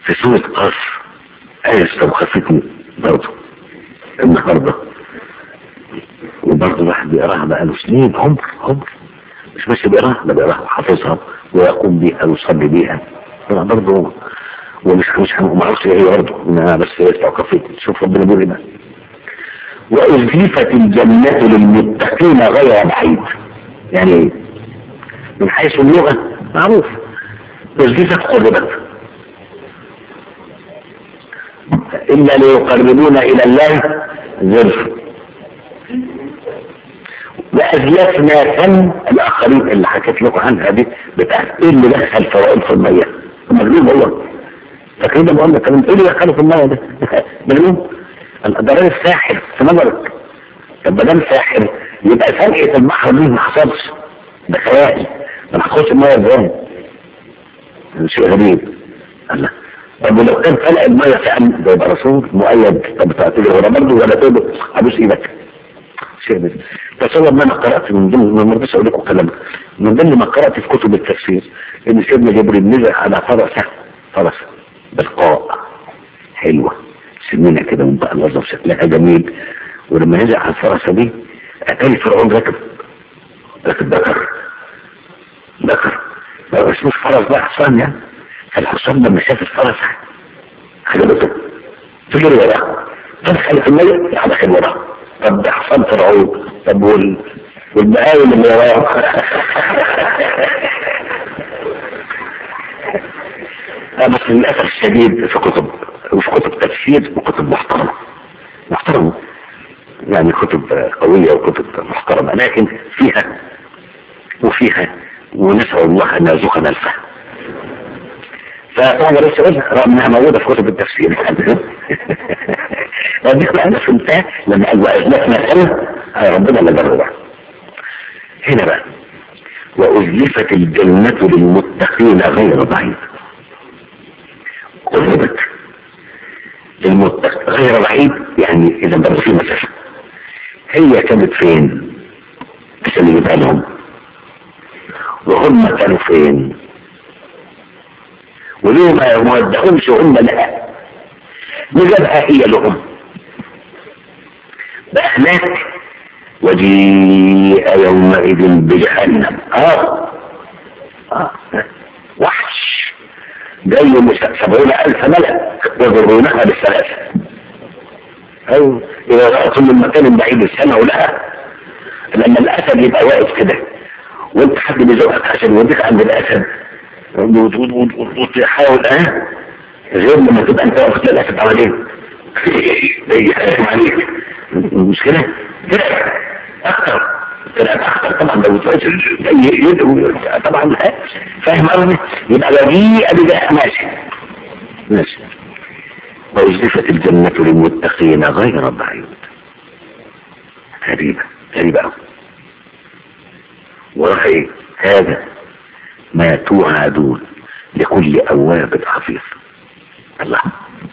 في سورة قصر آية استوقفتني برضه النهارده وبرضه الواحد بيقراها بقاله سنين عمر عمر مش بس بيقراها ده بيقراها وحافظها ويقوم بيها ويصلي بيها طبعا برضه ومش مش ما اعرفش ايه برضه انا بس استوقفت شوف ربنا بيقول ايه بقى وأزلفت الجنة للمتقين غير بعيد يعني ايه؟ من حيث اللغة معروف أزلفت قربت إلا ليقربونا إلى الله زلفى وأزلفنا فن الآخرين اللي حكيت لكم عنها دي بتاعت إيه اللي دخل فوائد في المية مجنون هو فاكرين ده بقول لك إيه اللي دخله في المية ده مجنون الأضرار الساحر في نظرك طب ما دام ساحر يبقى سلقة البحر دي ما حصلش ده خيال ما حصلش المية ازاي شيء غريب الله طب ولو كان فلق المية فعلا ده يبقى رسول مؤيد طب تعتبر ورا برضه ولا تقول ابوس ايدك شيء غريب تصور ما انا قرات من ضمن ما مرضيش اقول لكم كلام من ضمن ما قرات في كتب التفسير ان سيدنا جبريل نزل على فرسه فرسه بالقاء حلوه سمينة كده ومبقلظة وشكلها جميل ولما نزل على الفرسة دي اتاري فرعون راكب راكب ذكر ذكر ما اسموش فرس بقى حصان يعني فالحصان لما شاف الفرس عجبته تجري وراه دخل في المية يعني دخل وراه طب ده حصان فرعون طب وال والبقايم اللي وراه بس للأسف الشديد في كتب وفي كتب تفسير وكتب محترمة محترمة يعني كتب قوية وكتب محترمة لكن فيها وفيها ونسأل الله أن يرزقنا الفهم فطبعا رئيس رغم انها موجودة في كتب التفسير لكن انا فهمتها لما قال وأزلفنا سنة ربنا اللي جربها هنا بقى وأزلفت الجنة للمتقين غير بعيد قربت للمتقين غير بعيد يعني إذا برضه في مسافة هي كانت فين عشان يجيبها لهم وهم كانوا فين وليه ما يودعهمش هم لها نجابها هي لهم بقى هناك وجيء يومئذ بجهنم اه اه وحش جاي سبعون ألف ملك يضرونها بالثلاثة أو إذا رأتم من مكان بعيد السماء لها لما الأسد يبقى واقف كده وانت حد بيزوقك عشان يوديك عند الأسد وتحاول اه غير لما تبقى انت واقف الأسد حواليك يحكم عليك مش كده؟ كده أكتر كده أكتر طبعا لو يدعو طبعا فاهم قصدي؟ يبقى وجيء بجاء ماشي ماشي وأزلفت الجنة للمتقين غير بعيد غريبة غريبة أوي وراح ايه هذا ما توعدون لكل أواب حفيظ الله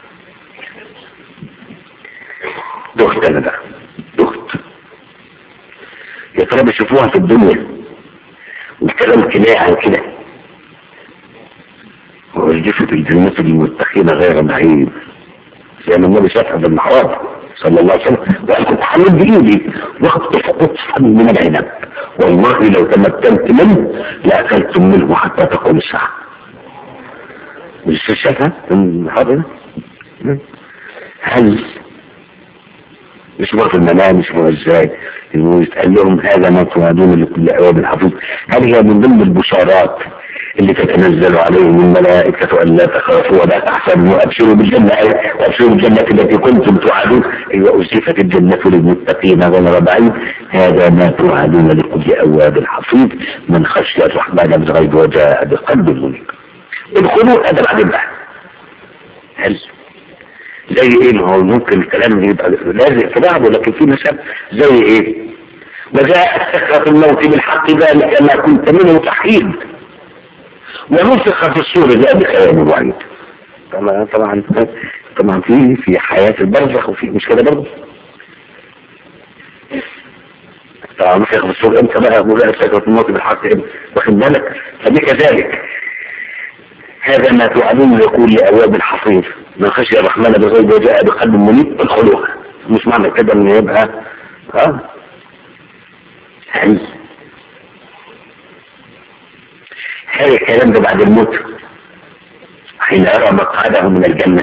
دخت أنا بقى دخت يا ترى بيشوفوها في الدنيا والكلام كناية عن كده وأزلفت الجنة للمتقين غير بعيد زي ما النبي شافها بالمحراب صلى الله عليه وسلم وقال كنت حمل بإيدي وقت قطفا من العنب والله لو تمكنت منه لأكلتم منه حتى تقوم الساعة مش شافها المحراب هل مش في المنام مش ازاي انه يتقال لهم هذا ما توعدون لكل اواب حفيظ هل هي من ضمن البشارات اللي تتنزل عليهم الملائكة أن لا تخافوا ولا تحزنوا وأبشروا بالجنة وأبشروا بالجنة التي كنتم توعدون أيوة أزلفت الجنة للمتقين غير بعيد هذا ما توعدون لكل أواب حفيظ من خشي الرحمن بالغيب وجاء بقلب منيب ادخلوا هذا بعدين بقى هل زي ايه ما هو ممكن الكلام يبقى لازق في بعضه لكن في مثال زي ايه وجاء سكرة الموت بالحق ذلك ما كنت منه تحيد ونفخ في الصور ذلك يوم الوعيد طبعا طبعا طبعا في في حياة البرزخ وفي مش كده برضه طبعا نفخ في الصور امتى بقى وجاء سكرة الموت بالحق واخد بالك فدي كذلك هذا ما توعدون يقول لأواب الحصير من خشي الرحمن بالغيب وجاء بقلب منيب ادخلوها مش معنى كده ان يبقى ها هل هل الكلام ده بعد الموت حين يرى مقعده من الجنة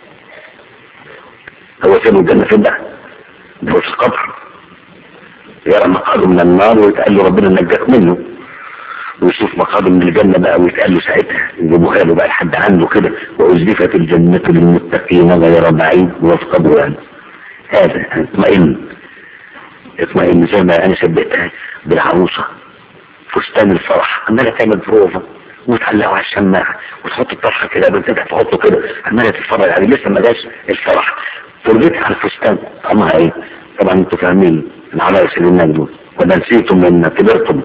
هو فين الجنة فين ده ده هو في القبر يرى مقعده من النار ويتقال له ربنا نجاك منه ويشوف مقعده من الجنة بقى ويتقال له ساعتها يجيبوها له بقى لحد عنده كده وأزلفت الجنة للمتقين غير بعيد وفي قبر يعني هذا اطمئن اطمئن زي ما انا شبهتها بالعروسة فستان الفرح عمالة تعمل بروفة وتعلقه على الشماعة وتحط الطرحة كده بنتك تحطه كده عمالة تتفرج عليه لسه ما جاش الفرح فرجتها على الفستان طعمها ايه طبعا انتوا فاهمين العرايس اللي هناك دول ولا نسيتم ان كبرتم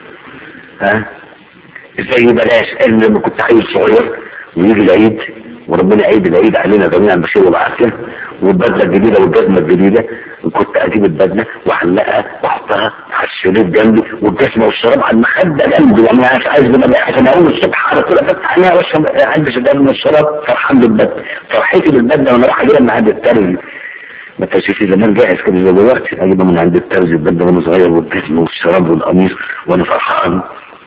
ها زي بلاش اللي لما كنت عيل صغير ويجي العيد وربنا يعيد العيد علينا جميعا بخير وبعافيه والبدله الجديده والجزمه الجديده كنت اجيب البدله واعلقها واحطها على السرير جنبي والجزمه والشراب على المخده جنبي يعني مش عايز بقى عشان اقوم الصبح على طول افتح عينيها واشرب البس الجزمه والشراب فرحان بالبدله فرحتي بالبدله وانا رايح اجيبها من عند الترزي ما كانش في زمان جاهز كده زي دلوقتي اجيبها من عند الترزي البدله وانا صغير والجزمه والشراب والقميص وانا فرحان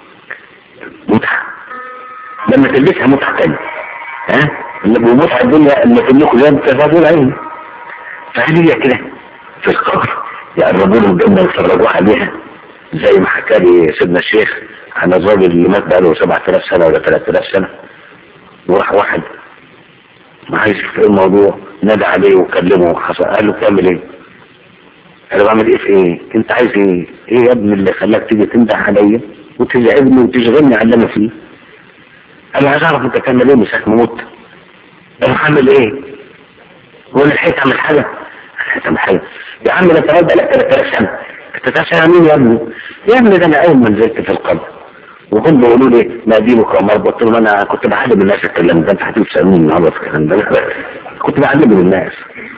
متعه لما تلبسها متعه تانية ها ومتعة الدنيا اللي في النقل زي تفاضل العين فهل هي كده في القبر يقربوا له الجنة ويفرجوا عليها زي ما حكى لي سيدنا الشيخ عن الراجل اللي مات بقاله 7000 سنة ولا 3000 سنة وراح واحد ما عايز يشوف ايه الموضوع نادى عليه وكلمه وحصل قال له بتعمل ايه؟ قال له بعمل ايه في ايه؟ انت عايز ايه؟ ايه يا ابني اللي خلاك تيجي تنده عليا وتزعجني وتشغلني على اللي انا فيه؟ انا عايز اعرف انت تعمل ايه من ساعه ما مت انا هعمل ايه وانا لحقت اعمل حاجه لحقت اعمل حاجه يا عم ده انت بقى لك 3000 سنه 3000 سنه مين يا ابني يا ابني ده انا اول ما نزلت في القبر وهم بيقولوا لي ما دينك يا مرضى قلت لهم انا كنت بعلم الناس الكلام ده انت هتيجي تسالوني النهارده في الكلام ده كنت بعلم الناس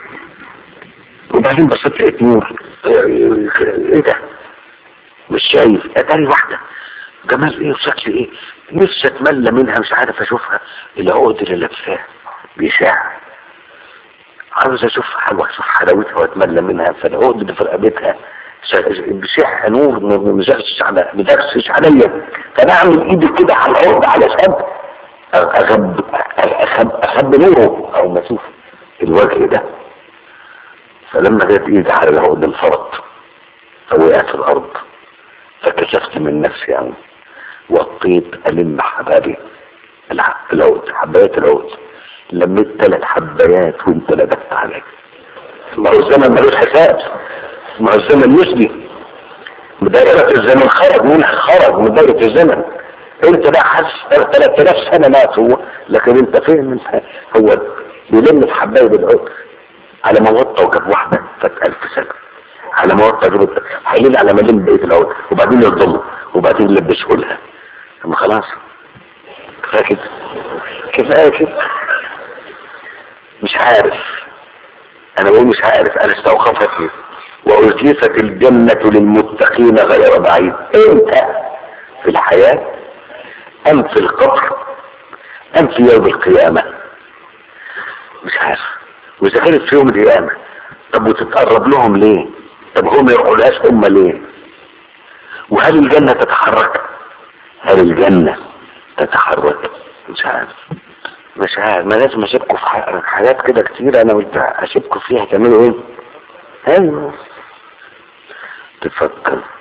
وبعدين بصيت لقيت نور ايه ده مش شايف اتاري واحده جمال ايه وشكل ايه نفسي اتملى منها مش عارف اشوفها العقد اللي لابساه بيشاع عاوز اشوف حلوة اشوف حلاوتها واتملى منها فالعقد اللي في رقبتها بيشع نور مزغش على مدرسش عليا فانا اعمل ايدي كده على العقد علشان اخب اخب اخب نوره او ما اشوف الوجه ده فلما جت ايدي على العقد انفرط فوقعت في الارض فكشفت من نفسي يعني وطيت ألم حبابي العود حبايات العود لميت ثلاث حبايات وانت لبست عليك ما هو الزمن ملوش حساب ما هو الزمن يسدي دائرة الزمن خرج منها خرج من دائرة الزمن انت بقى حاسس 3000 سنة مات هو لكن انت فين انت هو بيلم في حباية العود على ما وطى وجاب واحدة فات ألف سنة على ما وطى جاب هيلين على ما لم بقية العود وبعدين يضمه وبعدين يلبسه لها طب خلاص كفايه كده كفايه كده مش عارف انا بقول مش عارف انا استوقفتني وأزلفت الجنة للمتقين غير بعيد انت في الحياة ام في القبر ام في يوم القيامة مش عارف واذا كانت في يوم القيامة طب وتتقرب لهم ليه طب هم ما يقولهاش هم ليه وهل الجنة تتحرك هل الجنة تتحرك مش عارف مش عارف ما لازم اشبكوا في حاجات كده كتير انا قلت اشبكوا فيها تعملوا ايه ايوه تفكر